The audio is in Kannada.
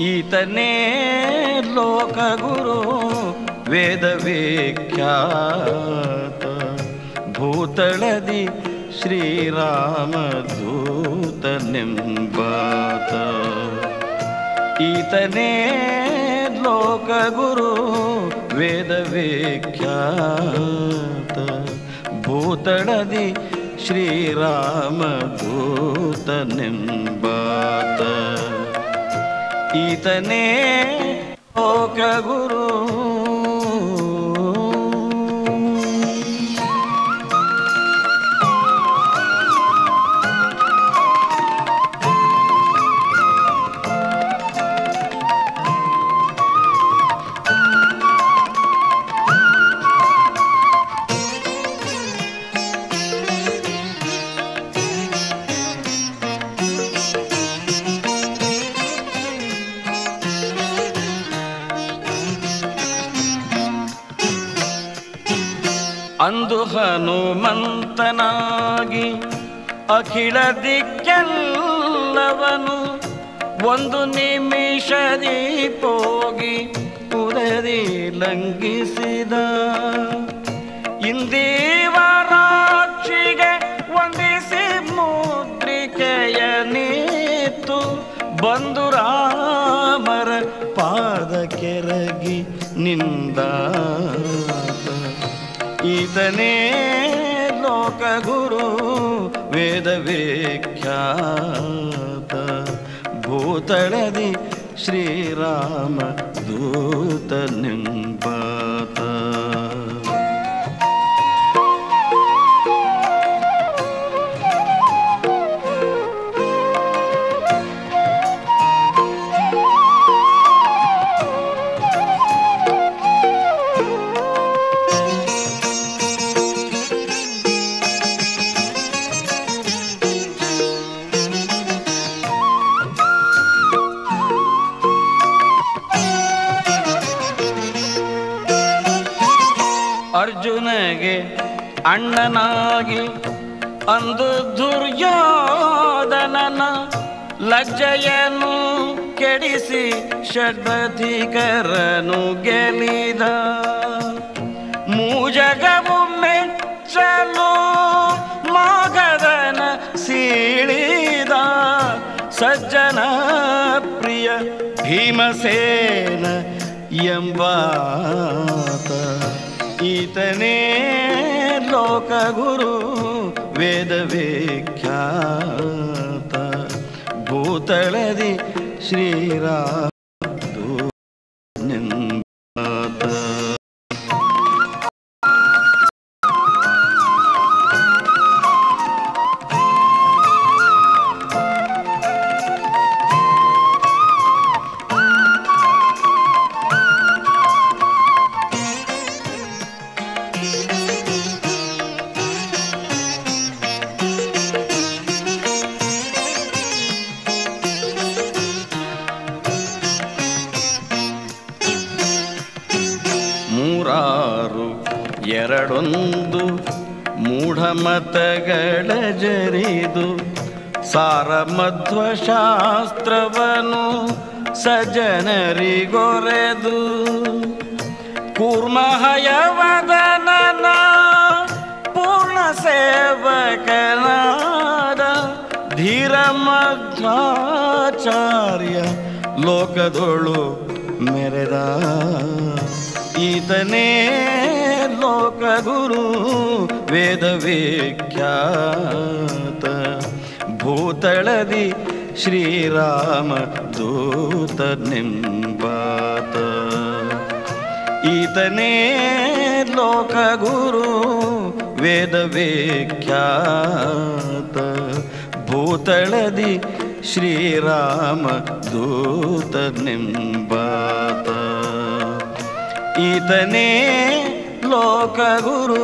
ಈತನೇ ಲೋಕಗುರು ವೇದ ವಿಖ್ಯಾತ ಭೂತಳದಿ ಶ್ರೀರಾಮ ದೂತನೆಂಬಾತ ಈತನೇ ಲೋಕಗುರು ವೇದ ವಿಖ್ಯಾತ ಭೂತಳದಿ ಶ್ರೀರಾಮ ದೂತನೆಂಬಾತ ಈತನೇ ಲೋಕಗುರು ಅಂದು ಹನುಮಂತನಾಗಿ ಅಖಿಳ ದಿಕ್ಕೆಲ್ಲವನು ಒಂದು ನಿಮಿಷದಿ ಪೋಗಿ ಉರದಿ ಲಂಘಿಸಿದ ಇಂದೀವರಾಕ್ಷಿಗೆ ವಂದಿಸಿ ಮುದ್ರಿಕೆಯ ನೀತು ಬಂದು ರಾಮರ ಪಾದ ಕೆರಗಿ ನಿಂದ ಈತನೇ ಲೋಕಗುರು ವೇದ ವಿಖ್ಯಾತ ಭೂತಳದಿ ಶ್ರೀರಾಮ ದೂತನೆಂಬಾತ ಅರ್ಜುನಗೆ ಅಣ್ಣನಾಗಿ ಅಂದು ದುರ್ಯೋಧನನ ಲಜ್ಜೆಯನ್ನು ಕೆಡಿಸಿ ಷಡ್ಬಧಿಕರನು ಗೆಲಿದ ಮೂಜಗವು ಮೆಚ್ಚಲು ಮಾಗದನ ಸೀಳಿದ ಸಜ್ಜನ ಪ್ರಿಯ ಭೀಮಸೇನ ಎಂಬಾತ ಈತನೇ ಲೋಕಗುರು ವೇದ ವಿಖ್ಯಾತ ಭೂತಳದಿ ಶ್ರೀರಾಮ ದೂತನೆಂಬಾತ. ಮೂರಾರು ಎರಡೊಂದು ಮೂಢಮತಗಳ ಜರಿದು ಸಾರಮಧ್ವ ಶಾಸ್ತ್ರವನು ಸಜ್ಜನರಿಗೊರೆದು ಕೂರ್ಮಹಯವದನನ ಪೂರ್ಣ ಸೇವಕನಾದ ಧೀರ ಮಧ್ವಾಚಾರ್ಯ ಲೋಕದೊಳು ಮೆರೆದ ಈತನೇ ಲೋಕಗುರು ವೇದ ವಿಖ್ಯಾತ ಭೂತಳದಿ ಶ್ರೀರಾಮ ದೂತನೆಂಬಾತ ಈತನೇ ಲೋಕಗುರು ವೇದ ವಿಖ್ಯಾತ ಭೂತಳದಿ ಶ್ರೀರಾಮ ದೂತನೆಂಬಾತ ಈತನೇ ಲೋಕಗುರು